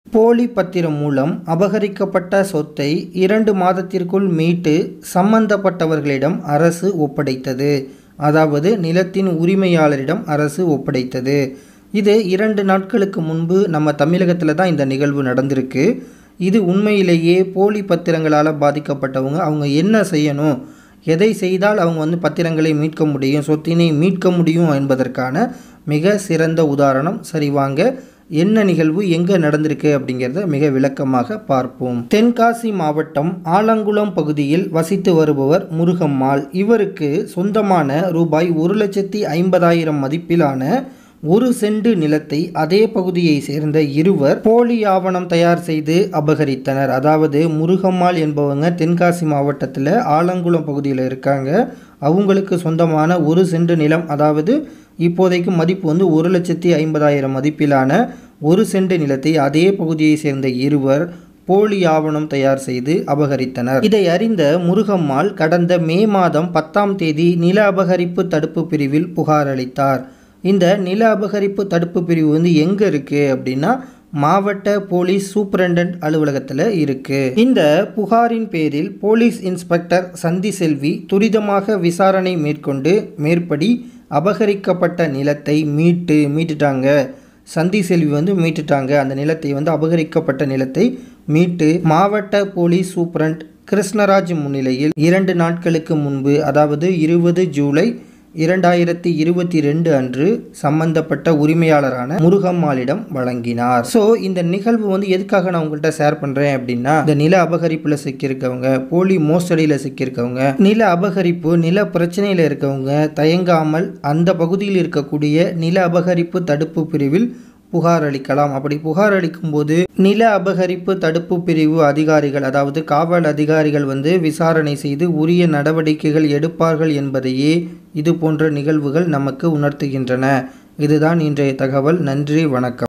போலி பத்திரம் மூலம் அபகரிக்கப்பட்ட சொத்தை இரண்டு மாதத்திற்குள் மீட்டு சம்பந்தப்பட்டவர்களிடம் அரசு ஒப்படைத்தது அதாவது நிலத்தின் உரிமையாளரிடம் அரசு ஒப்படைத்தது இது இரண்டு நாட்களுக்கு முன்பு நம்ம தமிழகத்தில் தான் இந்த நிகழ்வு நடந்திருக்கு இது உண்மையிலேயே போலி பத்திரங்களால் பாதிக்கப்பட்டவங்க அவங்க என்ன செய்யணும் எதை செய்தால் அவங்க வந்து பத்திரங்களை மீட்க முடியும் சொத்தினை மீட்க முடியும் என்பதற்கான மிக சிறந்த உதாரணம் சரி வாங்க என்ன நிகழ்வு எங்கே நடந்திருக்கு அப்படிங்கிறத மிக விளக்கமாக பார்ப்போம் தென்காசி மாவட்டம் ஆலங்குளம் பகுதியில் வசித்து வருபவர் முருகம்மாள் இவருக்கு சொந்தமான ரூபாய் ஒரு லட்சத்தி ஐம்பதாயிரம் மதிப்பிலான ஒரு செண்டு நிலத்தை அதே பகுதியை சேர்ந்த இருவர் போலி ஆவணம் தயார் செய்து அபகரித்தனர் அதாவது முருகம்மாள் என்பவங்க தென்காசி மாவட்டத்தில் ஆலங்குளம் பகுதியில் இருக்காங்க அவங்களுக்கு சொந்தமான ஒரு செண்டு நிலம் அதாவது இப்போதைக்கு மதிப்பு வந்து ஒரு லட்சத்தி ஐம்பதாயிரம் மதிப்பிலான ஒரு செண்டு நிலத்தை அதே பகுதியை சேர்ந்த இருவர் போலி ஆவணம் தயார் செய்து அபகரித்தனர் இதை அறிந்த முருகம்மாள் கடந்த மே மாதம் பத்தாம் தேதி நில அபகரிப்பு தடுப்பு பிரிவில் புகார் அளித்தார் இந்த நில அபகரிப்பு தடுப்பு பிரிவு வந்து எங்கே இருக்குது அப்படின்னா மாவட்ட போலீஸ் சூப்பரண்டன்ட் அலுவலகத்தில் இருக்கு இந்த புகாரின் பேரில் போலீஸ் இன்ஸ்பெக்டர் சந்தி செல்வி துரிதமாக விசாரணை மேற்கொண்டு மேற்படி அபகரிக்கப்பட்ட நிலத்தை மீட்டு மீட்டுட்டாங்க சந்தி செல்வி வந்து மீட்டுட்டாங்க அந்த நிலத்தை வந்து அபகரிக்கப்பட்ட நிலத்தை மீட்டு மாவட்ட போலீஸ் சூப்பரண்ட் கிருஷ்ணராஜ் முன்னிலையில் இரண்டு நாட்களுக்கு முன்பு அதாவது இருபது ஜூலை இரண்டாயிரத்தி இருபத்தி ரெண்டு அன்று சம்பந்தப்பட்ட உரிமையாளரான முருகம்மாளிடம் வழங்கினார் ஸோ இந்த நிகழ்வு வந்து எதுக்காக நான் உங்கள்கிட்ட ஷேர் பண்ணுறேன் அப்படின்னா இந்த நில அபகரிப்பில் சிக்கியிருக்கவங்க போலி மோசடியில் சிக்கியிருக்கவங்க நில அபகரிப்பு நில பிரச்சனையில் இருக்கவங்க தயங்காமல் அந்த பகுதியில் இருக்கக்கூடிய நில அபகரிப்பு தடுப்பு பிரிவில் புகார் அளிக்கலாம் அப்படி புகார் அளிக்கும் போது நில அபகரிப்பு தடுப்பு பிரிவு அதிகாரிகள் அதாவது காவல் அதிகாரிகள் வந்து விசாரணை செய்து உரிய நடவடிக்கைகள் எடுப்பார்கள் என்பதையே இது போன்ற நிகழ்வுகள் நமக்கு உணர்த்துகின்றன இதுதான் இன்றைய தகவல் நன்றி வணக்கம்